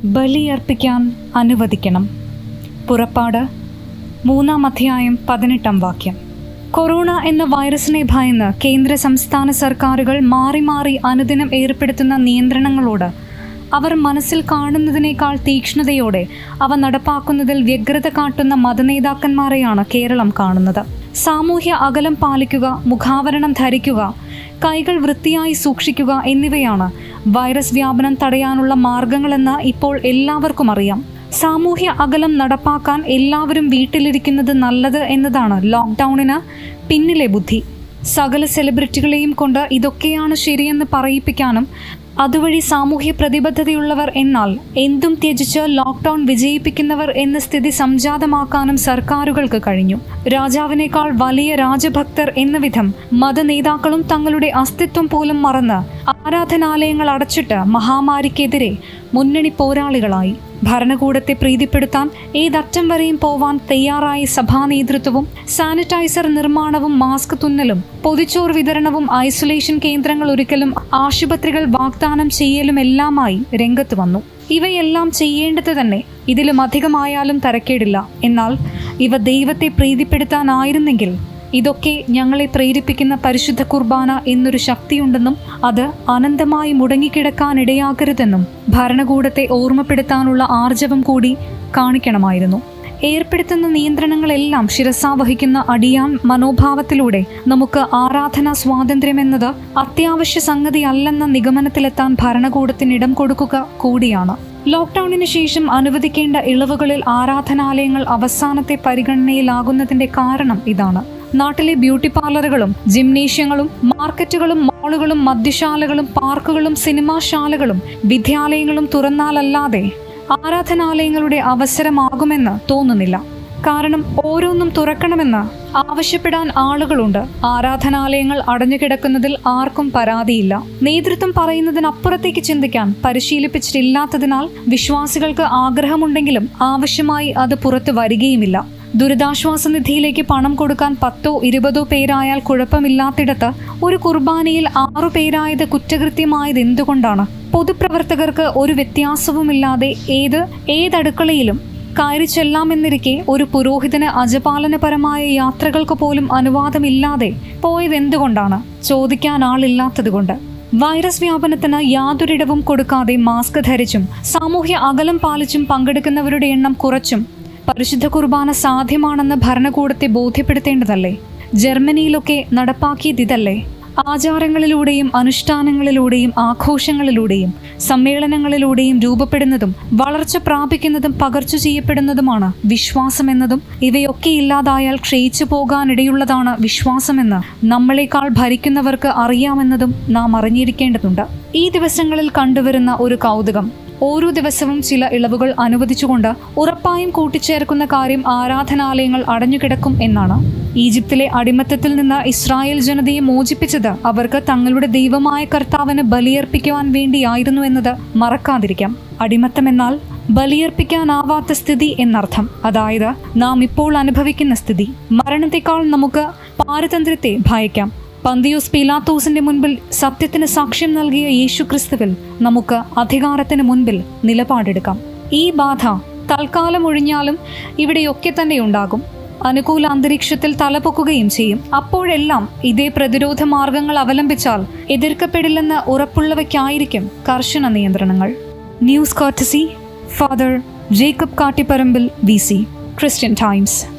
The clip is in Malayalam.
ബലിയർപ്പിക്കാൻ അനുവദിക്കണം പുറപ്പാട് മൂന്നാം അധ്യായം പതിനെട്ടാം വാക്യം കൊറോണ എന്ന വൈറസിനെ ഭയന്ന് കേന്ദ്ര സംസ്ഥാന സർക്കാരുകൾ മാറി മാറി അനുദിനം ഏർപ്പെടുത്തുന്ന നിയന്ത്രണങ്ങളോട് അവർ മനസ്സിൽ കാണുന്നതിനേക്കാൾ തീക്ഷ്ണതയോടെ അവ നടപ്പാക്കുന്നതിൽ വ്യഗ്രത കാട്ടുന്ന മതനേതാക്കന്മാരെയാണ് കേരളം കാണുന്നത് സാമൂഹ്യ അകലം പാലിക്കുക മുഖാവരണം ധരിക്കുക കൈകൾ വൃത്തിയായി സൂക്ഷിക്കുക എന്നിവയാണ് വൈറസ് വ്യാപനം തടയാനുള്ള മാർഗങ്ങളെന്ന് ഇപ്പോൾ എല്ലാവർക്കും അറിയാം സാമൂഹ്യ അകലം നടപ്പാക്കാൻ എല്ലാവരും വീട്ടിലിരിക്കുന്നത് നല്ലത് എന്നതാണ് ലോക്ക്ഡൗണിന് പിന്നിലെ ബുദ്ധി സകല സെലിബ്രിറ്റികളെയും കൊണ്ട് ഇതൊക്കെയാണ് ശരിയെന്ന് പറയിപ്പിക്കാനും അതുവഴി സാമൂഹ്യ പ്രതിബദ്ധതയുള്ളവർ എന്നാൽ എന്തും ത്യജിച്ച് ലോക്ക്ഡൗൺ വിജയിപ്പിക്കുന്നവർ എന്ന സ്ഥിതി സംജാതമാക്കാനും സർക്കാരുകൾക്ക് കഴിഞ്ഞു രാജാവിനേക്കാൾ വലിയ രാജഭക്തർ എന്ന വിധം മതനേതാക്കളും തങ്ങളുടെ അസ്തിത്വം പോലും മറന്ന് ആരാധനാലയങ്ങൾ അടച്ചിട്ട് മഹാമാരിക്കെതിരെ മുന്നണി പോരാളികളായി ഭരണകൂടത്തെ പ്രീതിപ്പെടുത്താൻ ഏതറ്റം വരെയും പോവാൻ തയ്യാറായ സഭാ നേതൃത്വവും സാനിറ്റൈസർ നിർമ്മാണവും മാസ്ക് തുന്നലും പൊതിച്ചോറ് വിതരണവും ഐസൊലേഷൻ കേന്ദ്രങ്ങൾ ഒരുക്കലും ആശുപത്രികൾ വാഗ്ദാനം ചെയ്യലുമെല്ലാമായി രംഗത്ത് വന്നു ഇവയെല്ലാം ചെയ്യേണ്ടത് തന്നെ ഇതിലും അധികമായാലും തരക്കേടില്ല എന്നാൽ ഇവ ദൈവത്തെ പ്രീതിപ്പെടുത്താനായിരുന്നെങ്കിൽ ഇതൊക്കെ ഞങ്ങളെ പ്രേരിപ്പിക്കുന്ന പരിശുദ്ധ കുർബാന എന്നൊരു ശക്തിയുണ്ടെന്നും അത് അനന്തമായി മുടങ്ങിക്കിടക്കാനിടയാകരുതെന്നും ഭരണകൂടത്തെ ഓർമ്മപ്പെടുത്താനുള്ള ആർജവം കൂടി കാണിക്കണമായിരുന്നു ഏർപ്പെടുത്തുന്ന നിയന്ത്രണങ്ങളെല്ലാം ശിരസാവഹിക്കുന്ന അടിയാൻ മനോഭാവത്തിലൂടെ നമുക്ക് ആരാധനാ സ്വാതന്ത്ര്യമെന്നത് അത്യാവശ്യ സംഗതിയല്ലെന്ന നിഗമനത്തിലെത്താൻ ഭരണകൂടത്തിന് ഇടം കൊടുക്കുക കൂടിയാണ് ലോക്ക്ഡൌണിന് ശേഷം അനുവദിക്കേണ്ട ഇളവുകളിൽ ആരാധനാലയങ്ങൾ അവസാനത്തെ പരിഗണനയിലാകുന്നതിന്റെ കാരണം ഇതാണ് നാട്ടിലെ ബ്യൂട്ടി പാർലറുകളും ജിംനേഷ്യങ്ങളും മാർക്കറ്റുകളും മാളുകളും മദ്യശാലകളും പാർക്കുകളും സിനിമാശാലകളും വിദ്യാലയങ്ങളും തുറന്നാലല്ലാതെ ആരാധനാലയങ്ങളുടെ അവസരമാകുമെന്ന് തോന്നുന്നില്ല കാരണം ഓരോന്നും തുറക്കണമെന്ന് ആവശ്യപ്പെടാൻ ആളുകളുണ്ട് ആരാധനാലയങ്ങൾ അടഞ്ഞുകിടക്കുന്നതിൽ ആർക്കും പരാതിയില്ല നേതൃത്വം പറയുന്നതിനപ്പുറത്തേക്ക് ചിന്തിക്കാൻ പരിശീലിപ്പിച്ചിട്ടില്ലാത്തതിനാൽ വിശ്വാസികൾക്ക് ആഗ്രഹമുണ്ടെങ്കിലും ആവശ്യമായി അത് പുറത്തു വരികയുമില്ല ദുരിതാശ്വാസ നിധിയിലേക്ക് പണം കൊടുക്കാൻ പത്തോ ഇരുപതോ പേരായാൽ കുഴപ്പമില്ലാത്തിടത്ത് ഒരു കുർബാനയിൽ ആറു പേരായത് കുറ്റകൃത്യമായത് എന്തുകൊണ്ടാണ് പൊതുപ്രവർത്തകർക്ക് ഒരു വ്യത്യാസവുമില്ലാതെ ഏത് ഏതടുക്കളയിലും കയറി ചെല്ലാമെന്നിരിക്കെ ഒരു പുരോഹിതന് അജപാലനപരമായ യാത്രകൾക്ക് പോലും അനുവാദമില്ലാതെ പോയതെന്തുകൊണ്ടാണ് ചോദിക്കാൻ ആളില്ലാത്തതുകൊണ്ട് വൈറസ് വ്യാപനത്തിന് യാതൊരിടവും കൊടുക്കാതെ മാസ്ക് ധരിച്ചും സാമൂഹ്യ അകലം പാലിച്ചും പങ്കെടുക്കുന്നവരുടെ എണ്ണം കുറച്ചും പരിശുദ്ധ കുർബാന സാധ്യമാണെന്ന് ഭരണകൂടത്തെ ബോധ്യപ്പെടുത്തേണ്ടതല്ലേ ജർമ്മനിയിലൊക്കെ നടപ്പാക്കിയത് ഇതല്ലേ ആചാരങ്ങളിലൂടെയും അനുഷ്ഠാനങ്ങളിലൂടെയും ആഘോഷങ്ങളിലൂടെയും സമ്മേളനങ്ങളിലൂടെയും രൂപപ്പെടുന്നതും വളർച്ച പ്രാപിക്കുന്നതും പകർച്ചു ചെയ്യപ്പെടുന്നതുമാണ് വിശ്വാസമെന്നതും ഇവയൊക്കെ ഇല്ലാതായാൽ ക്ഷയിച്ചു പോകാനിടയുള്ളതാണ് വിശ്വാസമെന്ന് നമ്മളെക്കാൾ ഭരിക്കുന്നവർക്ക് അറിയാമെന്നതും നാം അറിഞ്ഞിരിക്കേണ്ടതുണ്ട് ഈ ദിവസങ്ങളിൽ കണ്ടുവരുന്ന ഒരു കൗതുകം ഓരോ ദിവസവും ചില ഇളവുകൾ അനുവദിച്ചുകൊണ്ട് ഉറപ്പായും കൂട്ടിച്ചേർക്കുന്ന കാര്യം ആരാധനാലയങ്ങൾ അടഞ്ഞുകിടക്കും എന്നാണ് ഈജിപ്തിലെ അടിമത്തത്തിൽ നിന്ന് ഇസ്രായേൽ ജനതയെ മോചിപ്പിച്ചത് അവർക്ക് തങ്ങളുടെ ദൈവമായ കർത്താവിന് ബലിയർപ്പിക്കുവാൻ വേണ്ടിയായിരുന്നു എന്നത് മറക്കാതിരിക്കാം അടിമത്തമെന്നാൽ ബലിയർപ്പിക്കാനാവാത്ത സ്ഥിതി എന്നർത്ഥം അതായത് നാം ഇപ്പോൾ അനുഭവിക്കുന്ന സ്ഥിതി മരണത്തെക്കാൾ നമുക്ക് പാരതന്ത്ര്യത്തെ ഭയക്കാം പന്തിയോസ് പീലാത്തോസിന്റെ മുൻപിൽ സത്യത്തിന് സാക്ഷ്യം നൽകിയ യേശുക്രിസ്തുവിൽ നമുക്ക് അധികാരത്തിന് മുൻപിൽ നിലപാടെടുക്കാം ഈ ബാധ തൽക്കാലം ഒഴിഞ്ഞാലും ഇവിടെയൊക്കെ തന്നെ ഉണ്ടാകും അനുകൂല അന്തരീക്ഷത്തിൽ തലപൊക്കുകയും ചെയ്യും അപ്പോഴെല്ലാം ഇതേ പ്രതിരോധ മാർഗങ്ങൾ അവലംബിച്ചാൽ എതിർക്കപ്പെടില്ലെന്ന് ഉറപ്പുള്ളവയ്ക്കായിരിക്കും കർശന നിയന്ത്രണങ്ങൾ news courtesy father Jacob Kattipparambil V C Christian times